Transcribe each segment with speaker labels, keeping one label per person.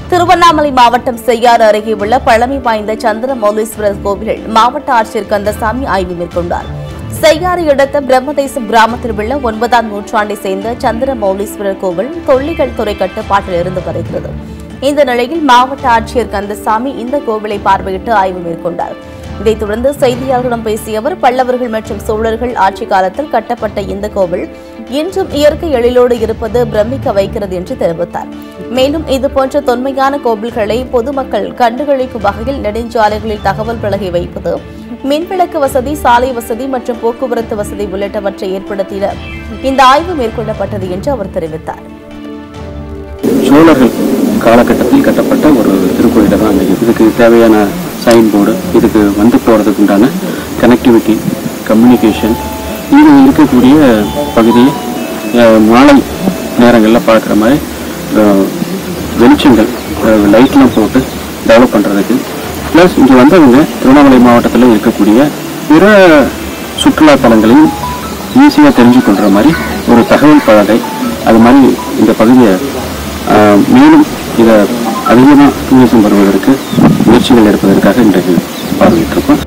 Speaker 1: திருவண்ணாமலை மாவட்டம் செய்யாறு அருகே உள்ள பழமை வாய்ந்த சந்திரமௌலீஸ்வரர் கோவிலில் மாவட்ட ஆட்சியர் கந்தசாமி ஆய்வு மேற்கொண்டார் செய்யாறு அடுத்த பிரம்மதேசம் கிராமத்தில் உள்ள ஒன்பதாம் நூற்றாண்டை சேர்ந்த சந்திரமௌலீஸ்வரர் கோவில் தொல்லிகள் துறை கட்டுப்பாட்டில் இருந்து வருகிறது இந்த நிலையில் மாவட்ட ஆட்சியர் கந்தசாமி இந்த கோவிலை பார்வையிட்டு ஆய்வு மேற்கொண்டார் இதைத் தொடர்ந்து செய்தியாளர்களிடம் பேசிய அவர் பல்லவர்கள் மற்றும் சோழர்கள் ஆட்சி காலத்தில் கட்டப்பட்ட இந்த கோவில் இன்றும் இயற்கை எழிலோடு இருப்பது பிரமிக்க வைக்கிறது என்று தெரிவித்தார் மேலும் இதுபோன்ற தொன்மையான கோவில்களை பொதுமக்கள் கண்டுகளிக்கும் வகையில் நெடுஞ்சாலைகளில் தகவல் பலகை வைப்பது மின்விளக்கு வசதி சாலை வசதி மற்றும் போக்குவரத்து வசதி உள்ளிட்டவற்றை ஏற்படுத்திட இந்த ஆய்வு மேற்கொள்ளப்பட்டது என்று அவர் தெரிவித்தார்
Speaker 2: சோழர்கள் காலகட்டத்தில் கட்டப்பட்ட ஒரு திருக்கோயிலை தான் இது இதுக்கு தேவையான சைன் போர்டு இதுக்கு வந்து போகிறதுக்கு உண்டான கனெக்டிவிட்டி கம்யூனிகேஷன் இங்கே இருக்கக்கூடிய பகுதியை அஹ், மாலை நேரங்களில் பார்க்குற மாதிரி அஹ், வெளிச்சங்கள் லைட்லாம் போட்டு டெவலப் பண்ணுறதுக்கு ப்ளஸ் இங்கே வந்தவங்க திருவண்ணாமலை மாவட்டத்தில் இருக்கக்கூடிய பிற சுற்றுலா தலங்களையும் ஈஸியாக தெரிஞ்சு கொள்கிற மாதிரி ஒரு தகவல் பலகை அது மாதிரி இந்த பகுதியை ஆஹ், மேலும் இதை அதிகமாக டூரிசம் வருவதற்கு முயற்சிகள் எடுப்பதற்காக இன்றைக்கு பார்வையிட்டிருக்கோம்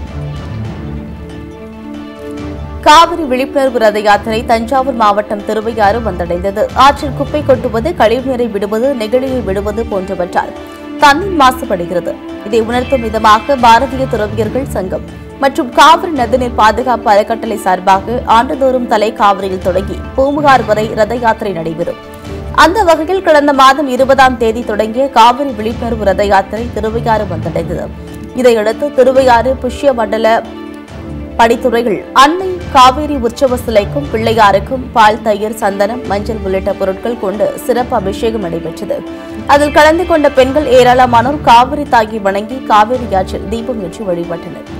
Speaker 1: காவிரி விழிப்புணர்வு ரத யாத்திரை தஞ்சாவூர் மாவட்டம் திருவையாறு வந்தடைந்தது ஆற்றில் குப்பை கொட்டுவது கழிவுநீரை விடுவது நெகிழியை விடுவது போன்றவற்றால் தண்ணீர் மாசுபடுகிறது இதை உணர்த்தும் விதமாக பாரதிய துறவியர்கள் சங்கம் மற்றும் காவிரி நதிநீர் பாதுகாப்பு அறக்கட்டளை சார்பாக ஆண்டுதோறும் தலை காவிரியில் தொடங்கி பூம்புகார் வரை ரத யாத்திரை நடைபெறும் அந்த வகையில் கடந்த மாதம் இருபதாம் தேதி தொடங்கிய காவிரி விழிப்புணர்வு ரத யாத்திரை திருவையாறு வந்தடைந்தது இதையடுத்து திருவையாறு புஷ்ய மண்டல படித்துறைகள் அன்னை காவேரி உற்சவ சிலைக்கும் பிள்ளையாருக்கும் பால் தயிர் சந்தனம் மஞ்சள் உள்ளிட்ட பொருட்கள் கொண்டு சிறப்பு அபிஷேகம் நடைபெற்றது அதில் கலந்து கொண்ட பெண்கள் ஏராளமானோர் காவிரி தாகி வணங்கி காவிரி ஆற்றில் தீபம் ஏற்றி வழிபட்டனர்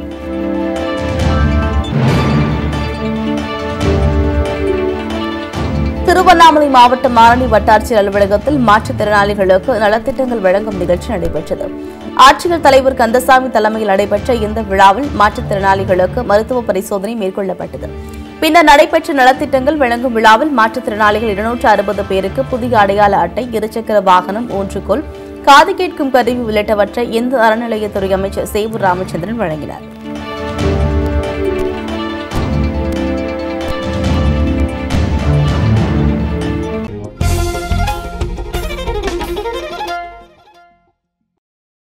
Speaker 1: திருவண்ணாமலை மாவட்டம் மாரணி வட்டாட்சியர் அலுவலகத்தில் மாற்றுத்திறனாளிகளுக்கு நலத்திட்டங்கள் வழங்கும் நிகழ்ச்சி நடைபெற்றது ஆட்சியர் தலைவர் கந்தசாமி தலைமையில் நடைபெற்ற இந்த விழாவில் மாற்றுத்திறனாளிகளுக்கு மருத்துவ பரிசோதனை மேற்கொள்ளப்பட்டது பின்னர் நடைபெற்ற நலத்திட்டங்கள் வழங்கும் விழாவில் மாற்றுத்திறனாளிகள் இருநூற்று அறுபது பேருக்கு புதிய அடையாள அட்டை இருசக்கர வாகனம் ஊன்றுகோல் காது கேட்கும் கருவி உள்ளிட்டவற்றை இந்து அறநிலையத்துறை அமைச்சர் சேவூர் ராமச்சந்திரன் வழங்கினார்